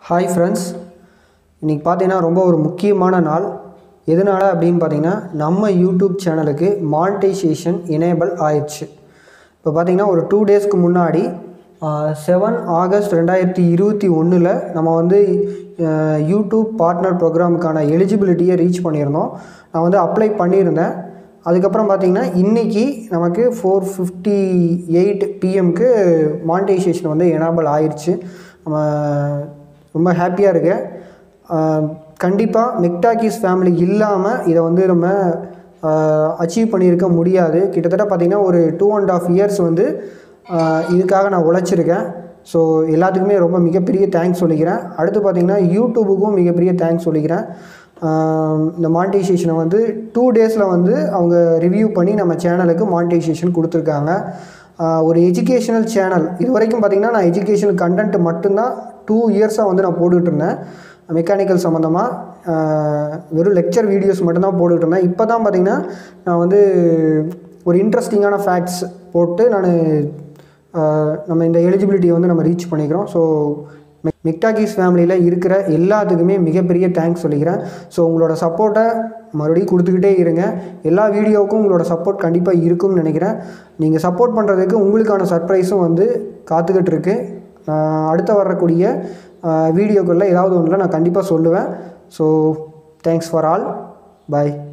hi friends இன்றைக்கி பார்த்தீங்கன்னா ரொம்ப ஒரு முக்கியமான நாள் எதனால் அப்படின்னு பார்த்தீங்கன்னா நம்ம யூடியூப் சேனலுக்கு மானிட்டைசேஷன் எனேபிள் ஆயிடுச்சு இப்போ பார்த்தீங்கன்னா ஒரு டூ டேஸ்க்கு முன்னாடி செவன் ஆகஸ்ட் ரெண்டாயிரத்தி இருபத்தி ஒன்றில் நம்ம வந்து அஹ், யூடியூப் பார்ட்னர் ப்ரோக்ராமுக்கான எலிஜிபிலிட்டியை ரீச் பண்ணியிருந்தோம் நான் வந்து அப்ளை பண்ணியிருந்தேன் அதுக்கப்புறம் பார்த்தீங்கன்னா இன்றைக்கி நமக்கு ஃபோர் ஃபிஃப்டி எயிட் பிஎம்க்கு மானிட்டைசேஷன் வந்து எனேபிள் ஆயிடுச்சு நம்ம ரொம்ப ஹாப்பியாக இருக்கேன் கண்டிப்பாக மெக்டாக்கிஸ் ஃபேமிலி இல்லாமல் இதை வந்து நம்ம அச்சீவ் பண்ணியிருக்க முடியாது கிட்டத்தட்ட பார்த்திங்கன்னா ஒரு டூ அண்ட் ஆஃப் இயர்ஸ் வந்து ஆஹ் இதுக்காக நான் உழைச்சிருக்கேன் ஸோ எல்லாத்துக்குமே ரொம்ப மிகப்பெரிய தேங்க்ஸ் சொல்லிக்கிறேன் அடுத்து பார்த்திங்கன்னா யூடியூபுக்கும் மிகப்பெரிய தேங்க்ஸ் சொல்லிக்கிறேன் ஆஹ் இந்த மானிட்டைசேஷனை வந்து டூ டேஸில் வந்து அவங்க ரிவ்யூ பண்ணி நம்ம சேனலுக்கு மானிட்டைசேஷன் கொடுத்துருக்காங்க ஆஹ் ஒரு எஜுகேஷனல் சேனல் இது வரைக்கும் பார்த்திங்கன்னா நான் எஜுகேஷனல் கண்டென்ட் மட்டும்தான் டூ இயர்ஸாக வந்து நான் போட்டுக்கிட்டு இருந்தேன் மெக்கானிக்கல் சம்மந்தமாக வெறும் லெக்சர் வீடியோஸ் மட்டும்தான் போட்டுக்கிட்டு இருந்தேன் இப்போ தான் பார்த்திங்கன்னா நான் வந்து ஒரு இன்ட்ரெஸ்டிங்கான ஃபேக்ட்ஸ் போட்டு நான் நம்ம இந்த எலிஜிபிலிட்டியை வந்து நம்ம ரீச் பண்ணிக்கிறோம் ஸோ மெக்டாகிஸ் ஃபேமிலியில் இருக்கிற எல்லாத்துக்குமே மிகப்பெரிய தேங்க்ஸ் சொல்லிக்கிறேன் ஸோ உங்களோட சப்போர்ட்டை மறுபடியும் கொடுத்துக்கிட்டே இருங்க எல்லா வீடியோவுக்கும் உங்களோட சப்போர்ட் கண்டிப்பாக இருக்கும்னு நினைக்கிறேன் நீங்கள் சப்போர்ட் பண்ணுறதுக்கு உங்களுக்கான சர்ப்ரைஸும் வந்து காத்துக்கிட்டு இருக்கு நான் அடுத்த வரக்கூடிய வீடியோக்களில் ஏதாவது ஒன்றில் நான் கண்டிப்பாக சொல்லுவேன் so thanks for all by